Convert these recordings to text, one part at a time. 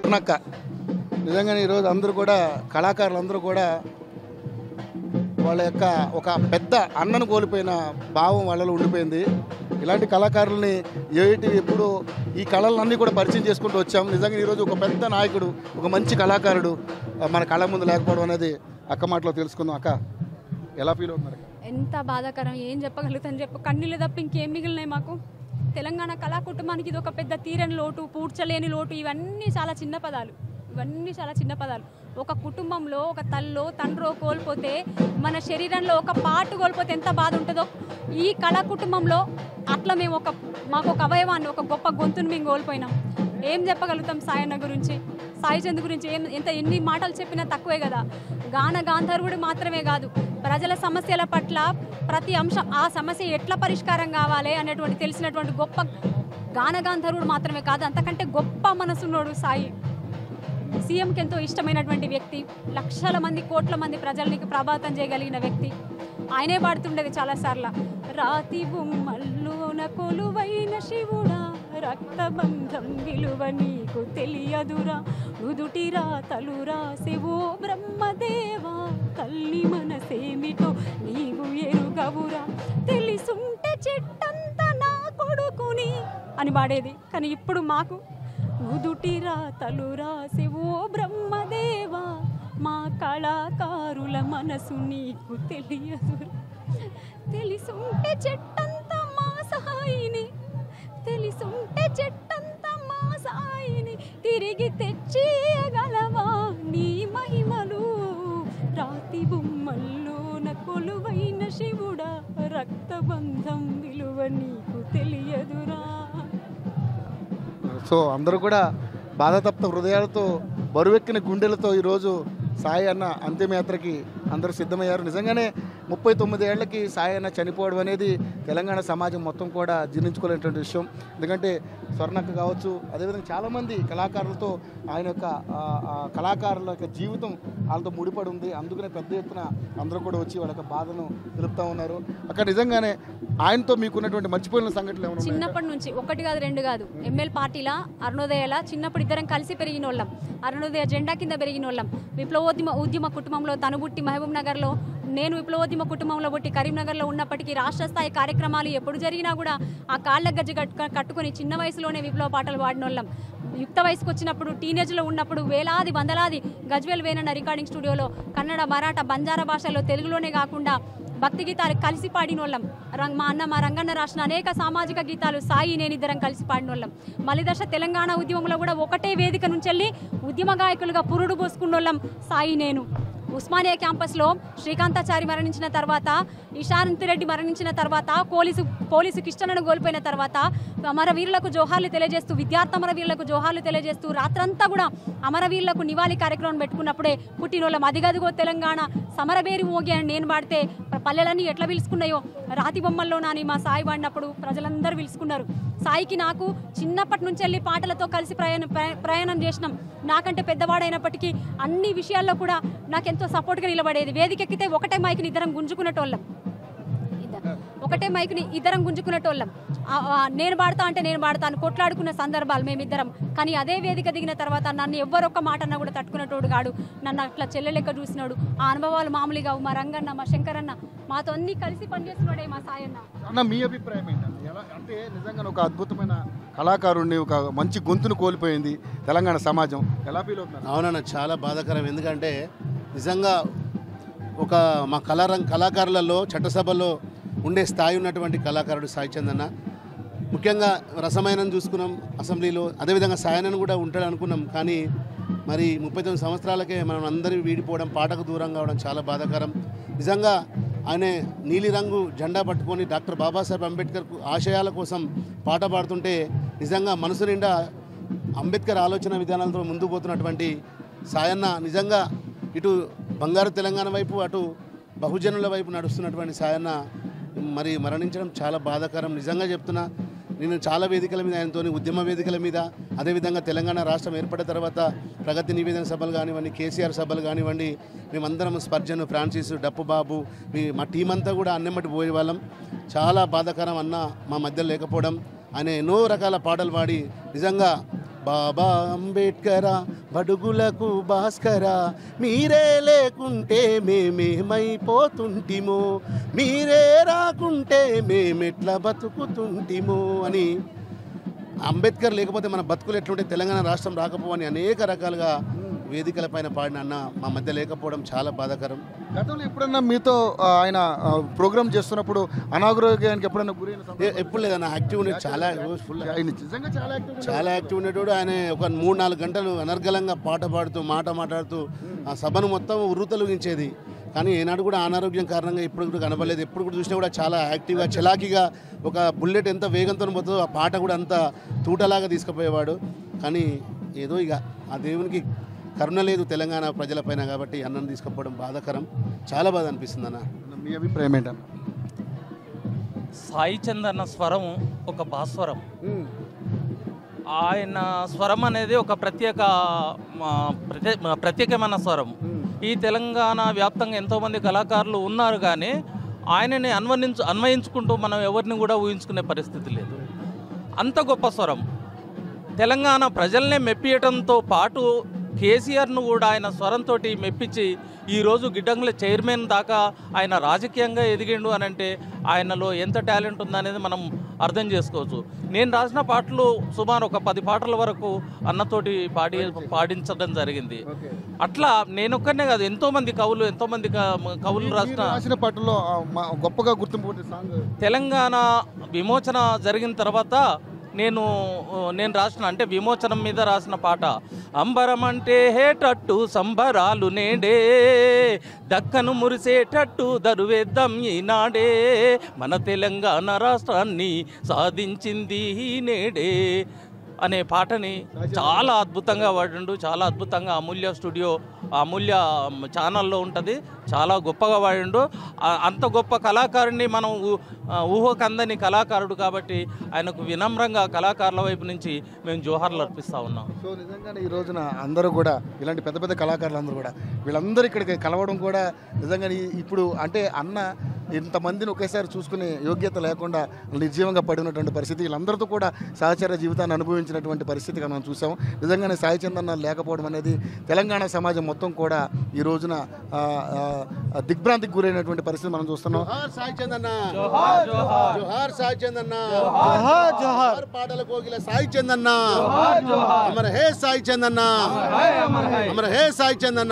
స్వర్ణక్క నిజంగానే ఈరోజు అందరూ కూడా కళాకారులు అందరూ కూడా వాళ్ళ యొక్క ఒక పెద్ద అన్నను కోల్పోయిన భావం వాళ్ళలో ఉండిపోయింది ఇలాంటి కళాకారుల్ని ఏటి ఎప్పుడు ఈ కళలన్నీ కూడా పరిచయం చేసుకుంటూ వచ్చాం నిజంగా ఈరోజు ఒక పెద్ద నాయకుడు ఒక మంచి కళాకారుడు ఆ, మన కళ ముందు లేకపోవడం అనేది అక్క మాటలో తెలుసుకుందాం అక్క ఎలా ఫీల్ అవుతున్నారు అక్క? ఎంత బాధాకరం ఏం చెప్పగలుగుతాను చెప్పు కన్నీళ్ళు తప్ప ఇంకేం మిగిలినాయి మాకు తెలంగాణ కళా కుటుంబానికి ఇది ఒక పెద్ద తీరని లోటు పూడ్చలేని లోటు ఇవన్నీ చాలా చిన్న పదాలు ఇవన్నీ చాలా చిన్న పదాలు ఒక కుటుంబంలో ఒక తల్లో తండ్రో కోల్పోతే మన శరీరంలో ఒక పాటు కోల్పోతే ఎంత బాధ ఉంటుందో ఈ కళా కుటుంబంలో అట్లా మేము ఒక మాకు ఒక అవయవాన్ని ఒక గొప్ప గొంతుని మేము కోల్పోయినాం ఏం చెప్పగలుగుతాం సాయన్న గురించి సాయి చంద్ గురించి ఏం ఎంత ఎన్ని మాటలు చెప్పినా తక్కువే కదా గాన గాంధర్వుడు మాత్రమే కాదు ప్రజల సమస్యల పట్ల ప్రతి అంశం ఆ సమస్య ఎట్లా పరిష్కారం కావాలి అనేటువంటి తెలిసినటువంటి గొప్ప గాన గాంధర్వుడు మాత్రమే కాదు అంతకంటే గొప్ప మనసున్నోడు సాయి సీఎంకి ఎంతో ఇష్టమైనటువంటి వ్యక్తి లక్షల మంది కోట్ల మంది ప్రజలకి ప్రభావితం చేయగలిగిన వ్యక్తి ఆయనే పాడుతుండేది చాలాసార్లు రాతి బొమ్మల్లోన కొలువైన శివుడా రక్తబంధం విలువ నీకు తెలియదురా నుదుటిరా తలురా శివో బ్రహ్మదేవా తల్లి మనసేమిటో నీవు ఎరుగవురా తెలిసుంటే చెట్టంతా నా కొడుకుని అని పాడేది కానీ ఇప్పుడు మాకు నుదుటిరా తలురా శివో బ్రహ్మదేవా మా కళాకారుల మనసు నీకు తెలియదురా తెలిసుంటే చెట్టంతా మా సాయిని తెలిసుంటే చెట్టంతా మా సాయిని తిరిగి తెచ్చియగలవా నీ మహిమలు రాతి బొమ్మల్లోన కొలువైన శివుడా రక్తబంధం విలువ నీకు తెలియదురా సో అందరూ కూడా బాధతప్త హృదయాలతో బరువెక్కిన గుండెలతో ఈరోజు సాయి అన్న అంతిమయాత్రకి అందరూ సిద్ధమయ్యారు నిజంగానే ముప్పై తొమ్మిది ఏళ్లకి సాయి అన్న చనిపోవడం అనేది తెలంగాణ సమాజం మొత్తం కూడా జీర్ణించుకోలేనటువంటి విషయం ఎందుకంటే స్వర్ణక్క కావచ్చు అదేవిధంగా చాలామంది కళాకారులతో ఆయన యొక్క ఆ, ఆ కళాకారుల యొక్క జీవితం వాళ్ళతో ముడిపడి ఉంది అందుకనే పెద్ద ఎత్తున అందరూ కూడా వచ్చి వాళ్ళ యొక్క బాధను తెలుపుతా ఉన్నారు అక్కడ నిజంగానే ఆయనతో మీకున్నటువంటి మర్చిపోయిన సంఘటనలు ఏమైనా ఉన్నాయా? చిన్నప్పటి నుంచి ఒకటి కాదు రెండు కాదు ఎంఎల్ పార్టీలా అరుణోదయల చిన్నప్పుడు ఇద్దరం కలిసి పెరిగిన వాళ్ళం అరుణోదయ జెండా కింద పెరిగిన వాళ్ళం విప్లవోద్యమ ఉద్యమ కుటుంబంలో తను పుట్టి మహబూబ్ నగర్లో నేను విప్లవోద్యమ కుటుంబంలో పుట్టి కరీంనగర్లో ఉన్నప్పటికీ రాష్ట్ర స్థాయి కార్యక్రమాలు ఎప్పుడు జరిగినా కూడా ఆ కాళ్ళ గజ్జ కట్టు- కట్టుకొని చిన్న వయసులోనే విప్లవ పాటలు పాడిన వాళ్ళం యుక్త వయసుకు వచ్చినప్పుడు టీనేజ్లో ఉన్నప్పుడు వేలాది వందలాది గజ్వేల్ వేనన్న రికార్డింగ్ స్టూడియోలో కన్నడ మరాఠా బంజారా భాషలో తెలుగులోనే కాకుండా భక్తి గీతాలు కలిసి పాడిన వాళ్ళం రంగ్ మా అన్న మా రంగన్న రాసిన అనేక సామాజిక గీతాలు సాయి నేను ఇద్దరం కలిసి పాడిన వాళ్ళం మలిదశ తెలంగాణ ఉద్యమంలో కూడా ఒకటే వేదిక నుంచి వెళ్ళి ఉద్యమ గాయకులుగా పురుడు పోసుకున్న వాళ్ళం సాయి నేను ఉస్మానియా క్యాంపస్లో శ్రీకాంతాచారి మరణించిన తర్వాత ఇషాంత్ రెడ్డి మరణించిన తర్వాత పోలీసు పోలీసు కిష్టనను కోల్పోయిన తర్వాత అమరవీరులకు జోహార్లు తెలియజేస్తూ విద్యార్థి అమరవీరులకు జోహార్లు తెలియజేస్తూ రాత్రంతా కూడా అమరవీరులకు నివాళి కార్యక్రమం పెట్టుకున్నప్పుడే పుట్టినోళ్ళం అదిగదిగో తెలంగాణ సమరబేరి మోగి అని నేను పాడితే పల్లెలన్నీ ఎట్లా పిలుచుకున్నాయో రాతి బొమ్మల్లో నాని మా సాయి పాడినప్పుడు ప్రజలందరూ పిలుచుకున్నారు సాయికి నాకు చిన్నప్పటి నుంచి వెళ్ళి పాటలతో కలిసి ప్రయాణం ప్రయా- ప్రయాణం చేసినాం నాకంటే పెద్దవాడైనప్పటికీ అన్ని విషయాల్లో కూడా నాకెంతో సపోర్ట్గా నిలబడేది వేదిక ఎక్కితే ఒకటే మైక్ని ఇద్దరం గుంజుకునేటోళ్ళం ఇద్దరం. ఒకటే మైక్ని ఇద్దరం గుంజుకునేటోళ్ళం ఆ- ఆ నేను పాడతా అంటే నేను పాడతాను కొట్లాడుకున్న సందర్భాలు మేమిద్దరం కానీ అదే వేదిక దిగిన తర్వాత నన్ను ఎవ్వరొక్క మాట అన్నా కూడా తట్టుకునేటోడు కాడు నన్ను అట్లా చెల్లెలెక్క చూసినాడు ఆ అనుభవాలు మామూలుగా మా రంగన్న మా శంకరన్న మాతో అన్ని కలిసి పనిచేస్తున్నాడే మా సాయన్న అన్న మీ అభిప్రాయం ఏంటండి ఎలా అంటే నిజంగా ఒక అద్భుతమైన కళాకారుడిని ఒక మంచి గొంతును కోల్పోయింది తెలంగాణ సమాజం ఎలా ఫీల్ అవుతున్నారు అవునన్న చాలా బాధాకరం ఎందుకంటే నిజంగా ఒక మా కళారంగ కళాకారులలో చట్టసభలో ఉండే స్థాయి ఉన్నటువంటి కళాకారుడు సాయి చందన్న ముఖ్యంగా రసమైనను చూసుకున్నాం అసెంబ్లీలో అదేవిధంగా సాయనను కూడా ఉంటాడు అనుకున్నాం కానీ మరి ముప్పై తొమ్మిది సంవత్సరాలకే మనం అందరి వీడిపోవడం పాటకు దూరం కావడం చాలా బాధాకరం నిజంగా ఆయన నీలిరంగు జెండా పట్టుకొని డాక్టర్ బాబాసాహెబ్ అంబేద్కర్ ఆశయాల కోసం పాట పాడుతుంటే నిజంగా మనసు నిండా అంబేద్కర్ ఆలోచన విధానాలతో ముందుకు పోతున్నటువంటి సాయన్న నిజంగా ఇటు బంగారు తెలంగాణ వైపు అటు బహుజనుల వైపు నడుస్తున్నటువంటి సాయన్న మరి మరణించడం చాలా బాధాకరం నిజంగా చెప్తున్నా నేను చాలా వేదికల మీద ఆయనతో ఉద్యమ వేదికల మీద అదేవిధంగా తెలంగాణ రాష్ట్రం ఏర్పడిన తర్వాత ప్రగతి నివేదన సభలు కానివ్వండి కేసీఆర్ సభలు కానివ్వండి మేమందరం స్పర్జను ఫ్రాన్సిస్ డప్పు బాబు మీ మా టీం అంతా కూడా అన్నెమ్మటి పోయే వాళ్ళం చాలా బాధాకరం అన్న మా మధ్య లేకపోవడం ఆయన ఎన్నో రకాల పాటలు పాడి నిజంగా బాబా అంబేద్కరా బడుగులకు భాస్కరా మీరే లేకుంటే మేమేమైపోతుంటిమో మీరే రాకుంటే మేమెట్లా బతుకుతుంటిమో అని అంబేద్కర్ లేకపోతే మన బతుకులు ఎట్లుంటే తెలంగాణ రాష్ట్రం రాకపోవని అనేక రకాలుగా వేదికల పైన పాడిన అన్న మా మధ్య లేకపోవడం చాలా బాధాకరం గతంలో ఎప్పుడన్నా మీతో ఆ, ఆయన ప్రోగ్రామ్ చేస్తున్నప్పుడు అనారోగ్యానికి ఎప్పుడన్నా గురైన సందర్భం? ఏ- ఎప్పుడు లేదన్న యాక్టివ్ ఉండేది చాలా ఫుల్ ఆయన నిజంగా చాలా యాక్టివ్ చాలా యాక్టివ్ ఉండేటోడు ఆయన ఒక మూడు నాలుగు గంటలు అనర్గళంగా పాట పాడుతూ మాట మాట్లాడుతూ ఆ సభను మొత్తం ఉర్రుతలుగించేది కానీ ఏనాడు కూడా అనారోగ్యం కారణంగా ఇప్పుడు కూడా కనబడలేదు ఎప్పుడు కూడా చూసినా కూడా చాలా యాక్టివ్గా చలాకీగా ఒక బుల్లెట్ ఎంత వేగంతో పోతుందో ఆ పాట కూడా అంత తూటలాగా తీసుకుపోయేవాడు కానీ ఏదో ఇక ఆ దేవునికి కరుణ లేదు తెలంగాణ ప్రజలపైన కాబట్టి అన్నను తీసుకుపోవడం బాధాకరం చాలా బాధ అనిపిస్తుంది అన్న మీ అభిప్రాయం ఏంటన్న సాయి చందన్న స్వరం ఒక భాస్వరం ఆయన స్వరం అనేది ఒక ప్రత్యేక మా, ప్రత్యే- మా, ప్రత్యేకమైన స్వరం ఈ తెలంగాణ వ్యాప్తంగా ఎంతోమంది కళాకారులు ఉన్నారు కానీ ఆయనని అన్వయించు అన్వయించుకుంటూ మనం ఎవరిని కూడా ఊహించుకునే పరిస్థితి లేదు అంత గొప్ప స్వరం తెలంగాణ ప్రజల్నే మెప్పియటంతో పాటు కేసీఆర్ను కూడా ఆయన స్వరంతో మెప్పించి ఈరోజు గిడ్డంగుల చైర్మన్ దాకా ఆయన రాజకీయంగా ఎదిగిండు అని అంటే ఆయనలో ఎంత టాలెంట్ ఉందనేది మనం అర్థం చేసుకోవచ్చు నేను రాసిన పాటలు సుమారు ఒక పది పాటల వరకు అన్నతోటి పాడి పాడించడం జరిగింది అట్లా నేనొక్కనే కాదు ఎంతోమంది కవులు ఎంతోమంది క- కవులు మీరు రాసిన రాసిన పాటల్లో ఆ, మా- గొప్పగా గుర్తింపు పొందిన సాంగ్ తెలంగాణ విమోచన జరిగిన తర్వాత నేను ఆ, నేను రాసిన అంటే విమోచనం మీద రాసిన పాట అంబరం అంటే హేటట్టు సంబరాలు నేడే దక్కను మురిసేటట్టు దరువేద్దాం ఈనాడే మన తెలంగాణ రాష్ట్రాన్ని సాధించింది ఈ నేడే అనే పాటని చాలా అద్భుతంగా వాడిండు చాలా అద్భుతంగా అమూల్య స్టూడియో అమూల్య ఛానల్లో ఉంటుంది చాలా గొప్పగా వాడిండు ఆ- అంత గొప్ప కళాకారుని మనం ఊ- ఆ, ఊహకందని కళాకారుడు కాబట్టి ఆయనకు వినమ్రంగా కళాకారుల వైపు నుంచి మేము జోహార్లు అర్పిస్తూ ఉన్నాం సో నిజంగానే ఈ రోజున అందరూ కూడా ఇలాంటి పెద్ద పెద్ద కళాకారులు అందరూ కూడా వీళ్ళందరూ ఇక్కడికి కలవడం కూడా నిజంగా ఇప్పుడు అంటే అన్న ఇంతమందిని ఒకేసారి చూసుకునే యోగ్యత లేకుండా నిర్జీవంగా పడినటువంటి పరిస్థితి వీళ్ళందరితో కూడా సహచర జీవితాన్ని అనుభవించినటువంటి పరిస్థితిగా మనం చూసాం నిజంగానే సాయి చందన్న లేకపోవడం అనేది తెలంగాణ సమాజం మొత్తం కూడా ఈ రోజున ఆ, ఆ, ఆ, దిగ్భ్రాంతికి గురైనటువంటి పరిస్థితి మనం చూస్తున్నాం జోహార్ సాయి చందన్న జోహార్ సాయి చందన్న జోహార్ జోహార్ పాటల కోగిల సాయి చందన్న అమర హే సాయి చందన్న అమర హే సాయి చందన్న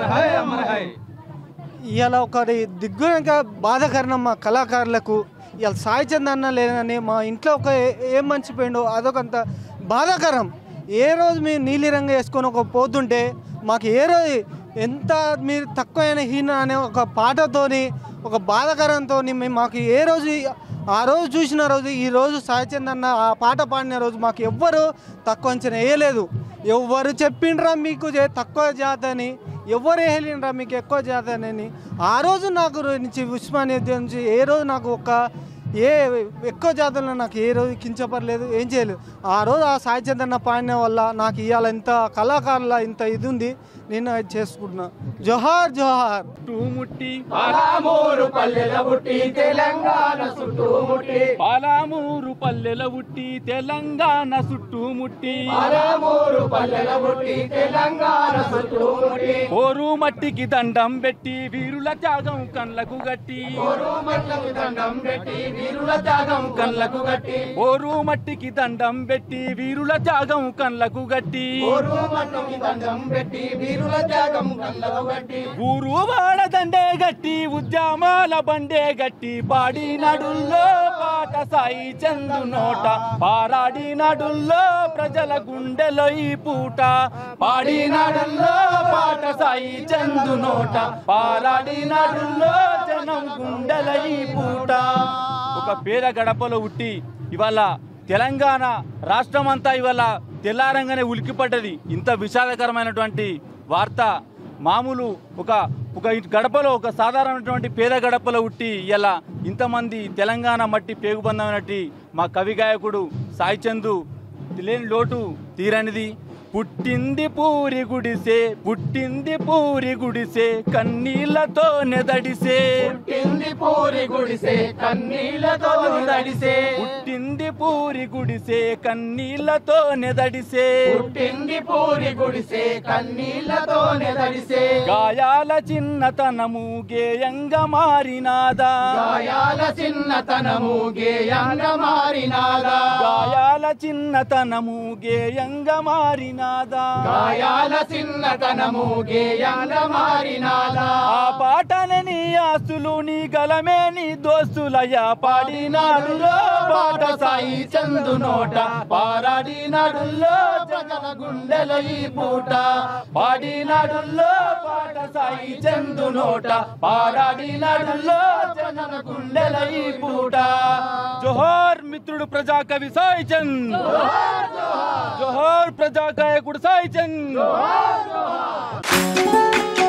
ఇవాళ ఒకటి దిగ్గుగా బాధాకరణం మా కళాకారులకు ఇవాళ సాయి చంద్ అన్న లేదని మా ఇంట్లో ఒక ఏ- ఏం మర్చిపోయిండో అదొకంత బాధాకరం ఏ రోజు మీరు నీలిరంగ వేసుకొని ఒక పోతుంటే మాకు ఏ రోజు ఎంత మీరు తక్కువైన హీన అనే ఒక పాటతోని ఒక బాధాకరంతో మేము మాకు ఏ రోజు ఆ రోజు చూసిన రోజు ఈ రోజు సాయి చంద్ అన్న ఆ పాట పాడిన రోజు మాకు ఎవ్వరు తక్కువ అంచనా వేయలేదు ఎవ్వరు చెప్పిండ్రా మీకు జే- తక్కువ జాత అని ఎవరు వేయలేండ్రా మీకు ఎక్కువ జాత అని ఆ రోజు నాకు నుంచి ఉస్మానియా నుంచి ఏ రోజు నాకు ఒక ఏ ఎక్కువ జాతరలో నాకు ఏ రోజు కించపడలేదు ఏం చేయలేదు ఆ రోజు ఆ సాయి చంద్రన్న పాడిన వల్ల నాకు ఇవాళ ఇంత కళాకారుల ఇంత ఇది ఉంది నేను అది చేసుకుంటున్నా జోహార్ జోహార్ చుట్టుముట్టి పాలామూరు పల్లెల పుట్టి తెలంగాణ చుట్టుముట్టి పాలామూరు పల్లెల పుట్టి తెలంగాణ చుట్టుముట్టి పాలామూరు పల్లెల పుట్టి తెలంగాణ చుట్టుముట్టి ఓరు మట్టికి దండం పెట్టి వీరుల త్యాగం కళ్ళకు గట్టి ఓరు మట్టికి దండం పెట్టి వీరుల త్యాగం కళ్ళకు గట్టి ఓరు మట్టికి దండం పెట్టి వీరుల త్యాగం కళ్ళకు గట్టి ఓరు మట్టికి దండం పెట్టి వీరుల త్యాగం కళ్ళకు గట్టి ఊరు వాడ దండే గట్టి ఉద్యమాల బండే గట్టి పాడి నడుల్లో పాట సాయి చందు నోట పారాడి నడుల్లో ప్రజల గుండెలో ఈ పూట పాడి నడుల్లో పాట సాయి చందు నోట పారాడి నడుల్లో జనం గుండెల ఈ పూట ఒక పేద గడపలో ఉట్టి ఇవాళ తెలంగాణ రాష్ట్రం అంతా ఇవాళ తెల్లారంగానే ఉలికిపడ్డది ఇంత విషాదకరమైనటువంటి వార్త మామూలు ఒక ఒక ఇంటి గడపలో ఒక సాధారణమైనటువంటి పేద గడపలో ఉట్టి ఇలా ఇంతమంది తెలంగాణ మట్టి పేగుబంధమైనట్టి మా కవి గాయకుడు సాయి చందు లేని లోటు తీరనిది పుట్టింది పూరి గుడిసే పుట్టింది పూరి గుడిసే కన్నీళ్లతో నెదడిసే పుట్టింది పూరి గుడిసే కన్నీళ్లతో నడిసే పుట్టింది పూరి గుడిసే కన్నీళ్లతో నెదడిసే పుట్టింది పూరి గుడిసే కన్నీళ్లతో నడిసే గాయాల చిన్నతనము గేయంగా మారినాదా గాయాల చిన్నతనము గేయంగా మారినాదా గాయాల చిన్నతనము గేయంగా మారినాదా గాయాల చిన్నతనము గేయంగా మారినాదా ఆ పాటనే నీ ఆస్తులు నీ గలమే నీ దోస్తులయ్యా పాడినాడులో పాట సాయి చందు నోట పారాడినాడుల్లో జగల గుండెల ఈ పూట పాడినాడుల్లో పాట సాయి చందు నోట పారాడినాడుల్లో జగల గుండెల ఈ పూట జోహార్ మిత్రుడు ప్రజా కవి సాయి చంద్ జోహార్ ప్రజా గాయకుడు సాయి చంద్